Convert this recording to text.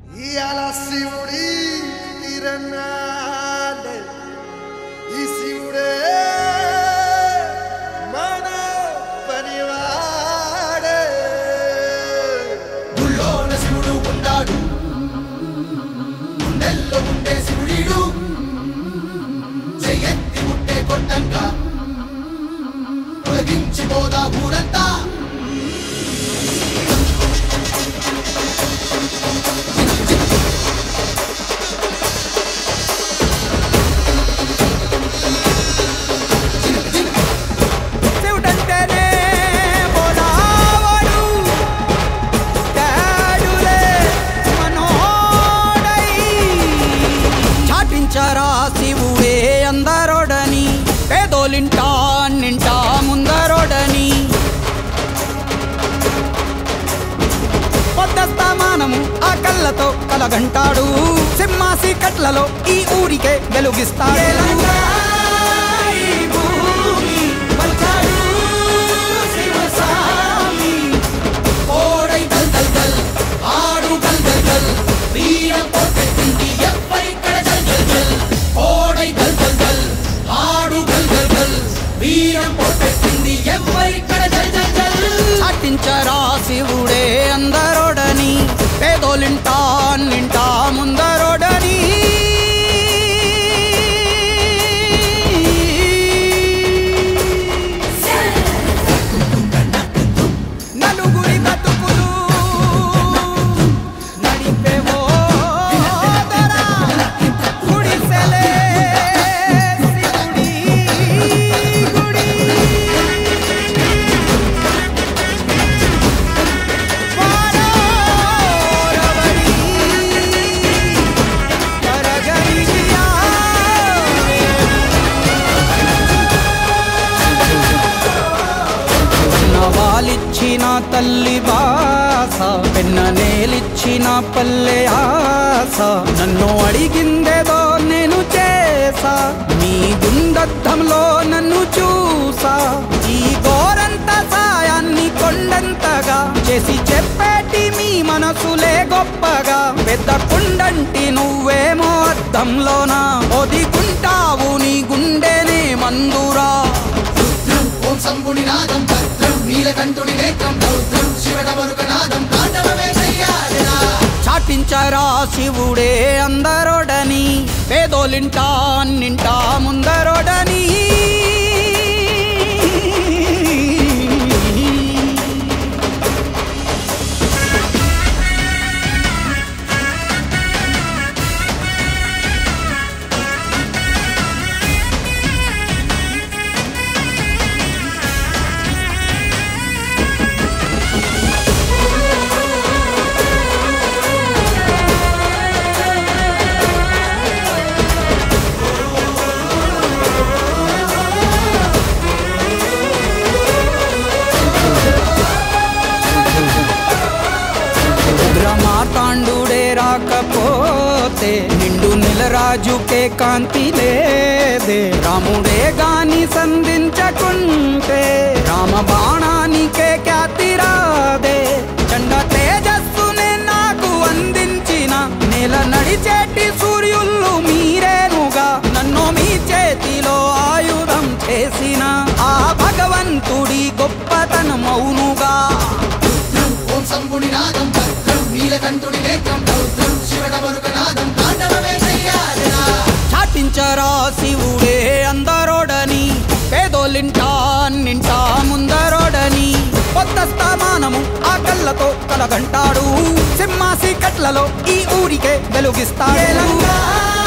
ఇయాల శివుడి తిరనాడే ఈ శివుడే మన పనివాడే గుళ్ళోన శివుడు ఉన్నాడు గుండెల్లో ఉండే శివుడీడు చెయ్యెత్తి ముట్టే కొట్టంగా తొలగించి పోదా ఊరంతా శివుడంటేనే బోలావాడు తాడులే మనోడై చాటించరా శివుడే అందరోడని పేదోలింటా నింటా ముందరోడని పొద్దస్తమానము ఆ కళ్ళతో కలగంటాడు సింహాసి కట్లలో ఈ ఊరికే వెలుగిస్తాడు ఓడై గల్ గల్ గల్ ఆడు గల్ గల్ గల్ వీరం పొట్టెత్తింది ఎవ్వరిక్కడ గల్ గల్ గల్ ఓడై గల్ గల్ గల్ ఆడు గల్ గల్ గల్ వీరం పొట్టెత్తింది ఎవ్వరిక్కడ గల్ గల్ గల్ చాటించరా శివుడే అందరోడని పేదోలింటా నింటా ముందరోడని నలుగురి బతుకులు నడిపేవో దొరా, గుడిసెలే శివుడి గుడి వారోరవడి కరగలిగియా నవాలిచ్చిన తల్లి బాస పెన్న నేలిచ్చిన పల్లె ఆస నన్ను అడిగిందేదో నేను చేసా నీ గుండద్ధంలో నన్ను చూసా ఈ గోరంత సాయాన్ని కొండంతగా చేసి చెప్పేటి మీ మనసులే గొప్పగా పెద్ద కుండంటి నువ్వేమో అద్దంలోన ఒదిగుంటావు నీ గుండెనే మందురా రుద్రం ఓం శంభుని నాదం భద్రం నీలకంఠుని నేత్రం రౌద్రం శివడ మరుక నాదం తాండవమే చెయ్యాలిరా చాటించరా శివుడే అందరోడని పేదోలింటా నింటా ముందరోడని ఉగ్రమాతాండుడే రాకపోతే నిండు నెలరాజుకే కాంతి లేదే రాముడే గాని సంధించకుంటే రామ బాణానికే ఖ్యాతి రాదే చండ తేజస్సునే నాకు అందించిన నెల నడిచేటి సూర్యుళ్ళు మీరేనుగా నన్ను మీ చేతిలో ఆయుధం చేసిన ఆ భగవంతుడి గొప్పతనం మౌనుగా రుద్రం ఓం శంభుని నాదం భద్రం నీలకంఠుని నేత్రం రౌద్రం శివడ మరుక నాదం తాండవమే చెయ్యాలిరా చాటించరా శివుడే అందరోడని పేదోలింటా నింటా ముందరోడని కొత్త స్థామానము ఆ కళ్ళతో కలగంటాడు సింహాసి కట్లలో ఈ ఊరికే వెలుగిస్తాడు